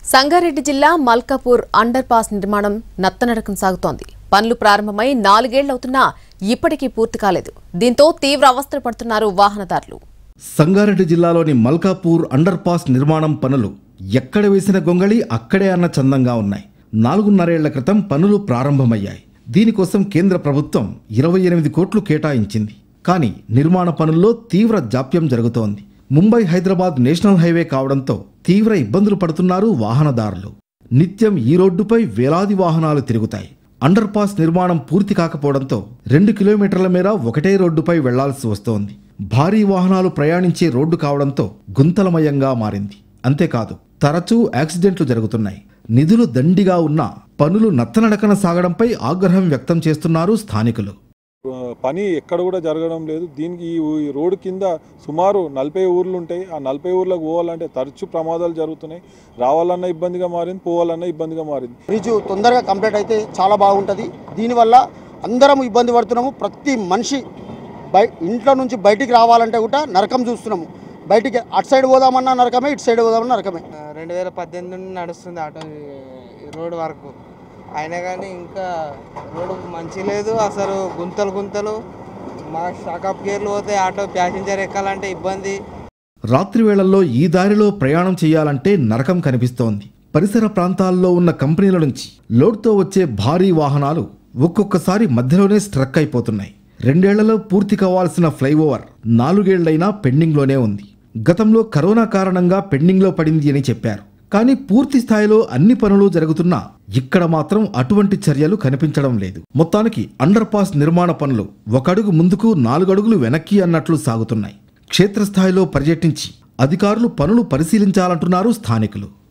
సంగారెడ్డి జిల్లా Malkapur under pass నిర్మాణం నత్తనడకం సాగుతోంది పనులు ప్రారంభమై నాలుగేళ్లవుతున్నా ఇప్పటికీ పూర్తి కాలేదు దీంతో తీవ్ర అవస్థలు పడుతున్నారు వాహనదారులు సంగారెడ్డి జిల్లాలోని మల్కాపూర్ అండర్ పాస్ నిర్మాణం పనులు ఎక్కడ వేసిన గొంగళి అక్కడే అన్న చందంగా ఉన్నాయి నాలుగున్నరేళ్ల క్రితం పనులు ప్రారంభమయ్యాయి దీనికోసం కేంద్ర ప్రభుత్వం ఇరవై ఎనిమిది కోట్లు కేటాయించింది కానీ నిర్మాణ పనుల్లో తీవ్ర జాప్యం జరుగుతోంది ముంబై హైదరాబాద్ నేషనల్ హైవే కావడంతో తీవ్ర ఇబ్బందులు పడుతున్నారు వాహనదారులు నిత్యం ఈ రోడ్డుపై వేలాది వాహనాలు తిరుగుతాయి అండర్ పాస్ నిర్మాణం పూర్తి కాకపోవడంతో రెండు కిలోమీటర్ల మేర ఒకటే రోడ్డుపై వెళ్లాల్సి వస్తోంది భారీ వాహనాలు ప్రయాణించే రోడ్డు కావడంతో గుంతలమయంగా మారింది అంతేకాదు తరచూ యాక్సిడెంట్లు జరుగుతున్నాయి నిధులు దండిగా ఉన్నా పనులు నత్తనడకన సాగడంపై ఆగ్రహం వ్యక్తం చేస్తున్నారు స్థానికులు పని ఎక్కడ కూడా జరగడం లేదు దీనికి ఈ ఈ రోడ్డు కింద సుమారు నలభై ఊర్లు ఉంటాయి ఆ నలభై ఊర్లకు పోవాలంటే తరచూ ప్రమాదాలు జరుగుతున్నాయి రావాలన్నా ఇబ్బందిగా మారింది పోవాలన్నా ఇబ్బందిగా మారింది బ్రిడ్జ్ తొందరగా కంప్లీట్ అయితే చాలా బాగుంటుంది దీనివల్ల అందరం ఇబ్బంది పడుతున్నాము ప్రతి మనిషి బయ ఇంట్లో నుంచి బయటికి రావాలంటే కూడా నరకం చూస్తున్నాము బయటికి అటు సైడ్ పోదామన్నా నరకమే ఇటు సైడ్ పోదామన్నా నరకమే రెండు వేల పద్దెనిమిది నుండి నడుస్తుంది ఆటో ఈ రోడ్ వరకు అయినా కానీ ఇంకా రోడ్డు మంచి లేదు అసలు గుంతలు గుంతలు మా షాకప్ గేర్లు పోతే ఆటో ప్యాసింజర్ ఎక్కాలంటే ఇబ్బంది రాత్రి వేళల్లో ఈ దారిలో ప్రయాణం చేయాలంటే నరకం కనిపిస్తోంది పరిసర ప్రాంతాల్లో ఉన్న కంపెనీల నుంచి లోడ్తో వచ్చే భారీ వాహనాలు ఒక్కొక్కసారి మధ్యలోనే స్ట్రక్ అయిపోతున్నాయి రెండేళ్లలో పూర్తి కావాల్సిన ఫ్లైఓవర్ నాలుగేళ్లైనా పెండింగ్లోనే ఉంది గతంలో కరోనా కారణంగా పెండింగ్లో పడింది అని చెప్పారు కానీ పూర్తి స్థాయిలో అన్ని పనులు జరుగుతున్నా ఇక్కడ మాత్రం అటువంటి చర్యలు కనిపించడం లేదు మొత్తానికి అండర్ పాస్ నిర్మాణ పనులు ఒక అడుగు ముందుకు నాలుగడుగులు వెనక్కి అన్నట్లు సాగుతున్నాయి క్షేత్రస్థాయిలో పర్యటించి అధికారులు పనులు పరిశీలించాలంటున్నారు స్థానికులు